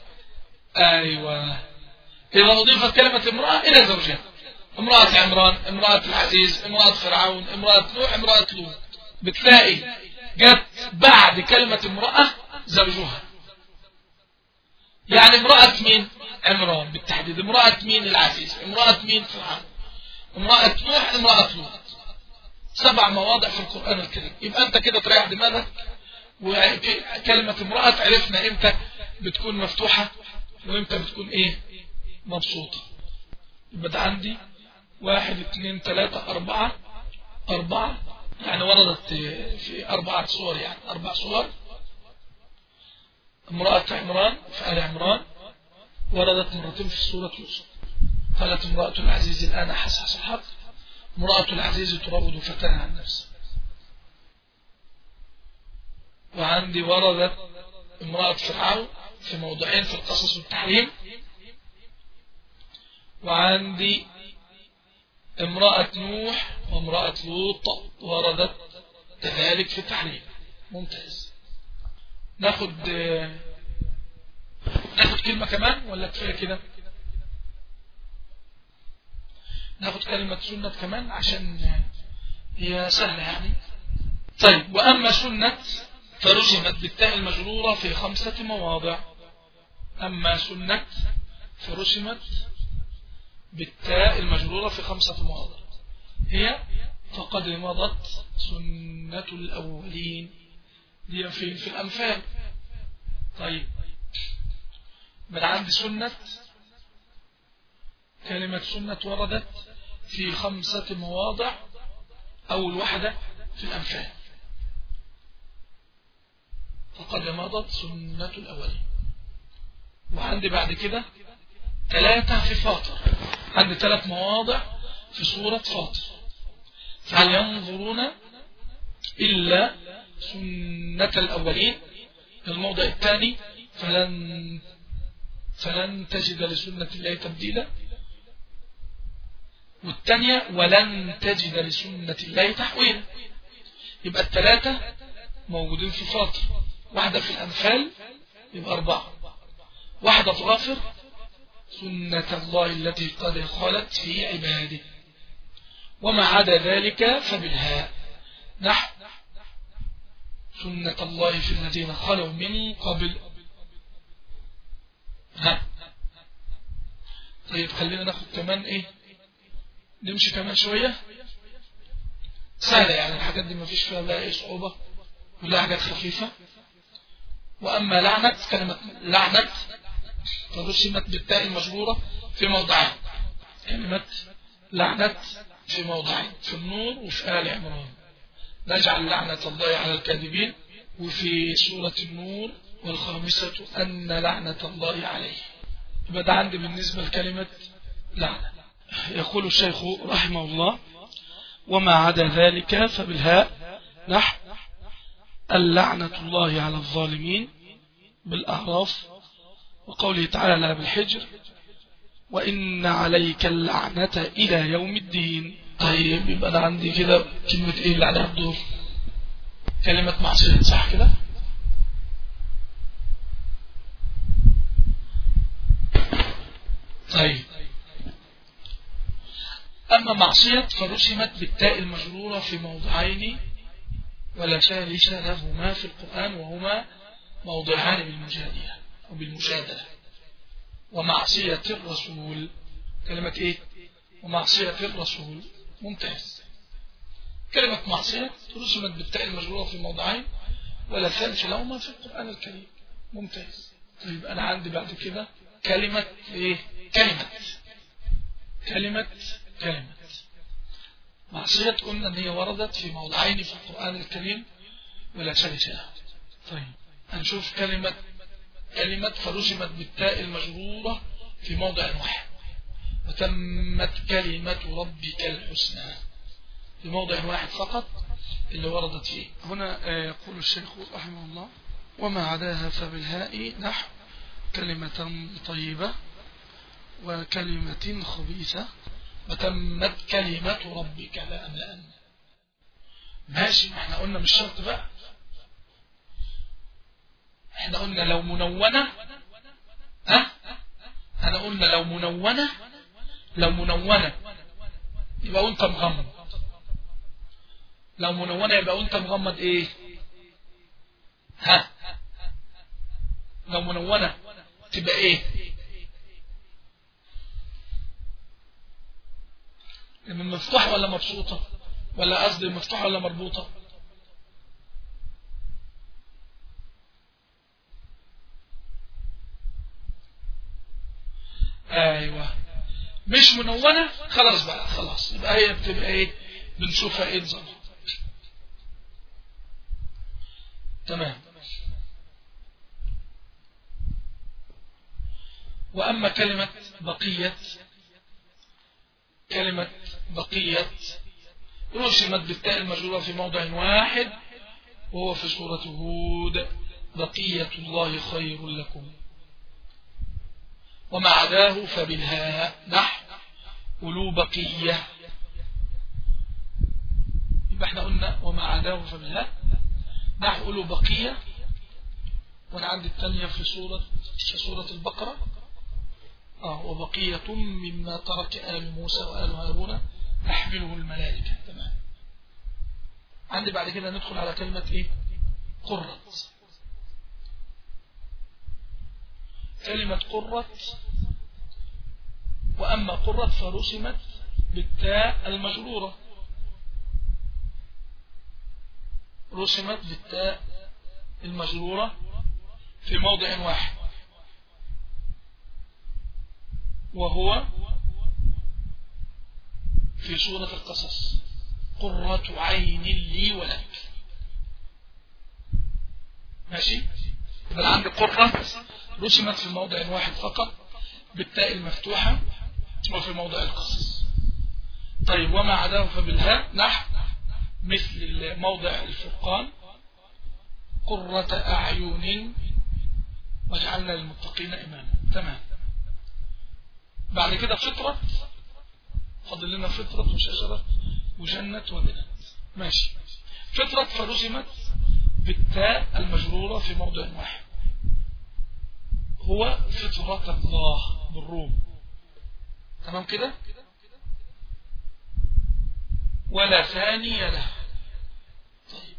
ايوه اذا اضيفت كلمة امرأة الى زوجها امرأة عمران امرأة العزيز امرأة فرعون امرأة نوح امرأة لوط بتلاقي جت بعد كلمة امرأة زوجها يعني امرأة مين عمران بالتحديد امرأة مين العزيز امرأة مين فرعون امرأة نوح امرأة لوط سبع مواضع في القرآن الكريم يبقى انت كده تريح دماغك وكلمة امرأة عرفنا امتى بتكون مفتوحة وامتى بتكون ايه مبسوطة يبقى ده عندي واحد اثنين ثلاثة أربعة أربعة يعني وردت في أربعة صور يعني أربع صور امرأة عمران في آل عمران وردت مرتين في سورة يوسف قالت امرأة العزيز الآن حسحس الحق امرأة العزيز تراود فتاها عن نفسه وعندي وردت امرأة فرعون في موضعين في القصص والتحريم وعندي امرأة نوح وامرأة لوط وردت كذلك في التحريم ممتاز ناخد ناخد كلمة كمان ولا كفاية كده ناخد كلمة سنة كمان عشان هي سهلة يعني طيب وأما سنة فرجمت بالتاء المجرورة في خمسة مواضع أما سنة فرسمت بالتاء المجرورة في خمسة مواضع هي فقد مضت سنة الأولين دي في, في الأنفال طيب من عند سنة كلمة سنة وردت في خمسة مواضع أول واحدة في الأنفال فقد مضت سنة الأولين وعندي بعد كده ثلاثة في فاطر عندي ثلاث مواضع في سورة فاطر فهل ينظرون إلا سنة الأولين الموضع الثاني فلن فلن تجد لسنة الله تبديلا والثانية ولن تجد لسنة الله تحويلا يبقى الثلاثة موجودين في فاطر واحدة في الأنفال يبقى أربعة واحدة في غافر سنة الله التي قد خلت في عباده وما عدا ذلك فبالهاء نحو سنة الله في الذين خلوا من قبل ها طيب خلينا ناخد كمان ايه نمشي كمان شوية سهلة يعني الحاجات دي ما فيش فيها بقى ايه صعوبة كلها حاجات خفيفة وأما لعنة كلمة لعنة فرسمت بالتاء المجبورة في موضعين كلمة لعنة في موضعين في النور وفي آل عمران نجعل لعنة الله على الكاذبين وفي سورة النور والخامسة أن لعنة الله عليه يبقى ده عندي بالنسبة لكلمة لعنة يقول الشيخ رحمه الله وما عدا ذلك فبالهاء نحو اللعنة الله على الظالمين بالأعراف وقوله تعالى بالحجر وإن عليك اللعنة إلى يوم الدين طيب يبقى أنا عندي كده كلمة إيه اللي عليها الدور كلمة معصية صح كده طيب أما معصية فرسمت بالتاء المجرورة في موضعين ولا ثالث لهما في القرآن وهما موضعان بالمجادلة أو بالمشادلة ومعصية الرسول كلمة إيه ومعصية الرسول ممتاز كلمة معصية رسمت بالتاء المجرورة في موضعين ولا ثالث لهما في القرآن الكريم ممتاز طيب أنا عندي بعد كده كلمة إيه كلمة كلمة كلمة معصية قلنا أن هي وردت في موضعين في القرآن الكريم ولا ثالث لها طيب هنشوف كلمة كلمة فرسمت بالتاء المجرورة في موضع واحد وتمت كلمة ربك الحسنى في موضع واحد فقط اللي وردت فيه هنا يقول الشيخ رحمه الله وما عداها فبالهاء نحو كلمة طيبة وكلمة خبيثة وتمت كلمة ربك لأملأن ماشي احنا قلنا مش شرط بقى احنا قلنا لو منونة ها احنا قلنا لو منونة لو منونة يبقى وانت مغمض لو منونة يبقى وانت مغمض ايه ها لو منونة تبقى ايه من مفتوح ولا مبسوطة ولا قصدي مفتوح ولا مربوطة ايوه مش منونة خلاص بقى خلاص يبقى هي بتبقى ايه بنشوفها ايه نظام تمام وأما كلمة بقية كلمة بقية رسمت بالتاء المجرورة في موضع واحد وهو في سورة هود بقية الله خير لكم وما عداه فبالهاء نحو أولو بقية يبقى احنا قلنا وما عداه فبالهاء نحو أولو بقية وانا عندي الثانية في سورة في سورة البقرة آه وبقية مما ترك آل موسى وآل هارون تحمله الملائكة تمام عندي بعد كده ندخل على كلمة ايه قرت كلمة قرت وأما قرت فرسمت بالتاء المجرورة رسمت بالتاء المجرورة في موضع واحد وهو في سورة القصص قرة عين لي ولك ماشي بل عندي قرة رسمت في موضع واحد فقط بالتاء المفتوحة وفي موضع القصص طيب وما عداه فبالهاء نحو مثل موضع الفرقان قرة أعين واجعلنا للمتقين إماما تمام بعد كده فطرة فضل لنا فطرة وشجرة وجنة وبنات ماشي فطرة فرسمت بالتاء المجرورة في موضع واحد هو فطرة الله بالروم تمام كده ولا ثاني له طيب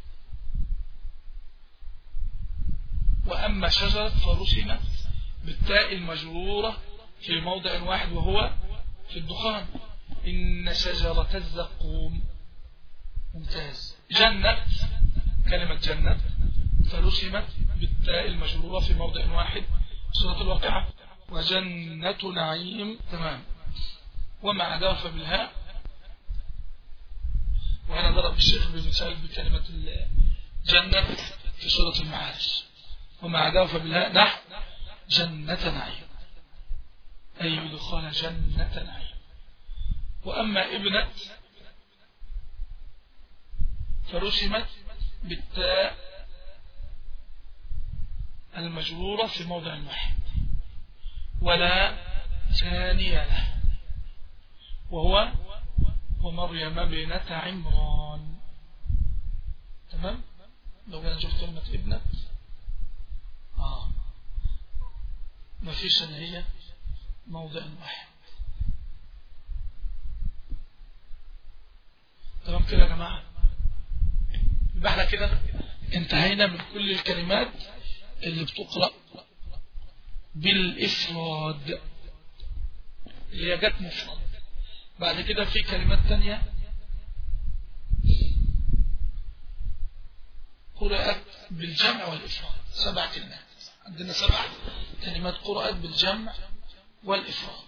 وأما شجرة فرسمت بالتاء المجرورة في موضع واحد وهو في الدخان إن شجرة الزقوم ممتاز جنة كلمة جنة فرسمت بالتاء المجرورة في موضع واحد سورة الواقعة وجنة نعيم تمام وما عداه فبالهاء وهنا ضرب الشيخ بمثال بكلمة الجنة في سورة المعارج وما عداه فبالهاء نحو جنة نعيم أي يدخل جنة نعيم وأما ابنة فرسمت بالتاء المجرورة في موضع واحد ولا ثاني له وهو ومريم بنت عمران تمام لو كان نشوف كلمة ابنة آه ما فيش ان هي موضع واحد تمام كده يا جماعة يبقى احنا كده انتهينا من كل الكلمات اللي بتقرأ بالإفراد اللي هي جت مفرد بعد كده في كلمات تانية قرأت بالجمع والإفراد سبع كلمات عندنا سبع كلمات قرأت بالجمع والإفراد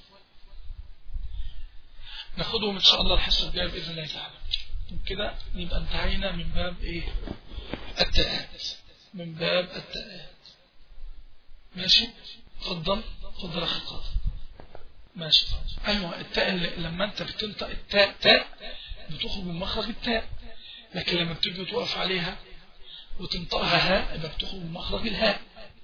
ناخدهم إن شاء الله الحصة الجاية بإذن الله تعالى كده نبقى انتهينا من باب إيه التآت من باب التآت ماشي تفضل تفضل أخي قاضي ماشي أيوة التاء اللي لما أنت بتنطق التاء تاء بتخرج من مخرج التاء لكن لما بتيجي توقف عليها وتنطقها هاء يبقى بتخرج من مخرج الهاء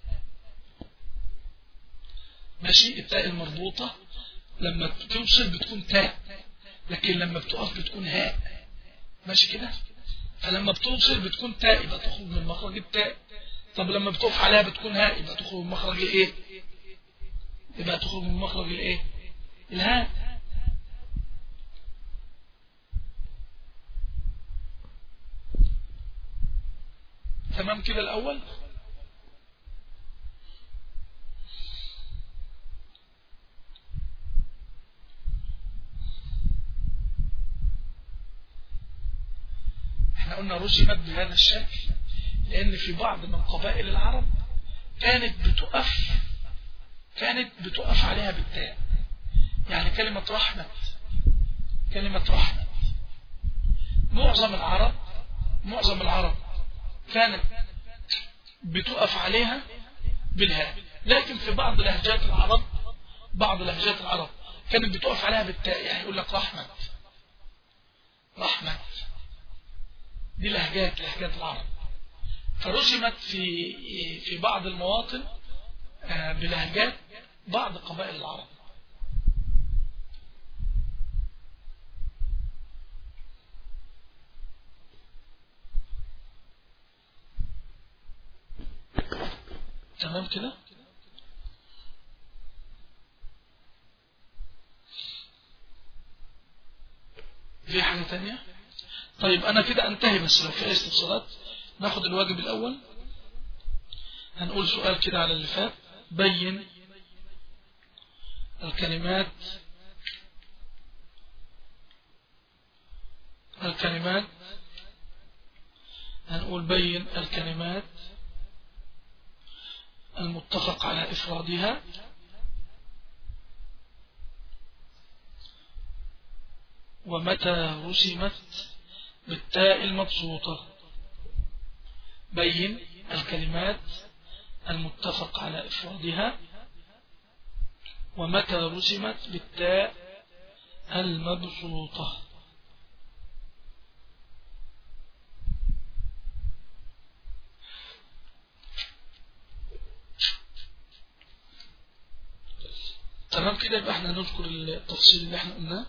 ماشي التاء المربوطة لما بتوصل بتكون تاء لكن لما بتقف بتكون هاء ماشي كده فلما بتوصل بتكون تاء يبقى تخرج من مخرج التاء طب لما بتقف عليها بتكون هاء يبقى تخرج من مخرج الايه يبقى تخرج من مخرج الايه الهاء تمام كده الاول احنا قلنا رسمت بهذا الشكل لان في بعض من قبائل العرب كانت بتقف كانت بتقف عليها بالتاء يعني كلمة رحمة كلمة رحمة معظم العرب معظم العرب كانت بتقف عليها بالهاء لكن في بعض لهجات العرب بعض لهجات العرب كانت بتقف عليها بالتاء يعني يقول لك رحمة رحمة دي لهجات لهجات العرب فرسمت في في بعض المواطن بلهجات بعض قبائل العرب تمام كده في حاجة تانية طيب أنا كده أنتهي بس لو في استفسارات ناخد الواجب الأول هنقول سؤال كده على اللي فات بين الكلمات الكلمات هنقول بين الكلمات المتفق على إفرادها ومتى رسمت بالتاء المبسوطة بين الكلمات المتفق على إفرادها ومتى رسمت بالتاء المبسوطة تمام كده يبقى احنا نذكر التفصيل اللي احنا قلناه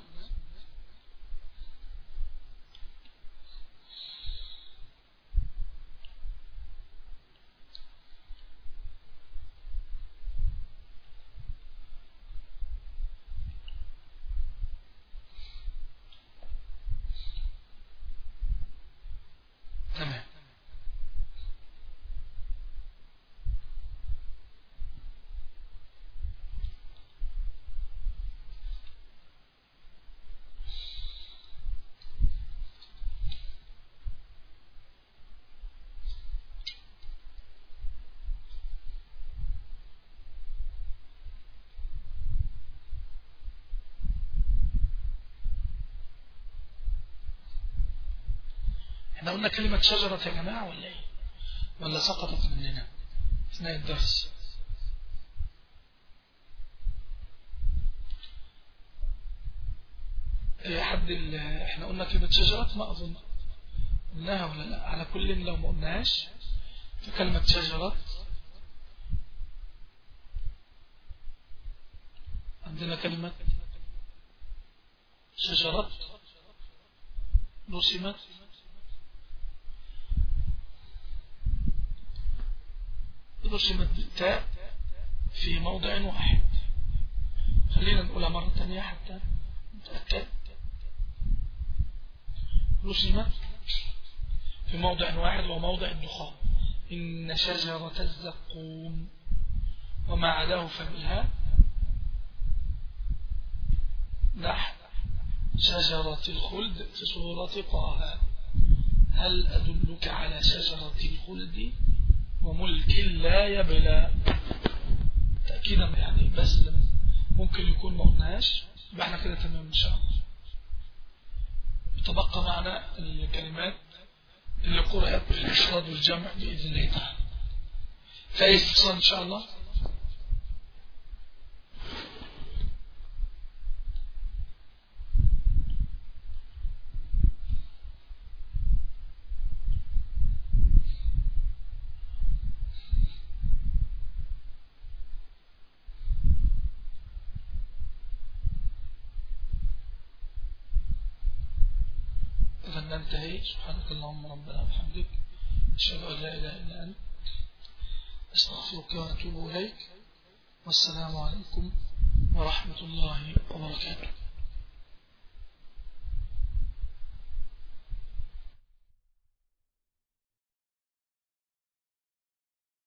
احنا قلنا كلمة شجرة يا جماعة ولا ايه ولا سقطت مننا اثناء الدرس إيه حد احنا قلنا كلمة شجرة ما اظن قلناها ولا لا على كل لو ما قلناهاش فكلمة شجرة عندنا كلمة شجرة رسمت رسمت بالتاء في موضع واحد خلينا نقولها مرة ثانية حتى نتأكد رسمت في موضع واحد وموضع الدخان إن شجرة الزقوم وما عداه فمنها نحو شجرة الخلد في سورة طه هل أدلك على شجرة الخلد وملك لا يبلى تأكيدا يعني بس ممكن يكون ما قلناش يبقى احنا كده تمام ان شاء الله تبقى معنا الكلمات اللي قرأت بالإفراد والجمع بإذن الله تعالى فأي استفسار إن شاء الله ننتهي سبحانك اللهم ربنا وبحمدك أشهد أن لا إله إلا أنت أستغفرك وأتوب إليك والسلام عليكم ورحمة الله وبركاته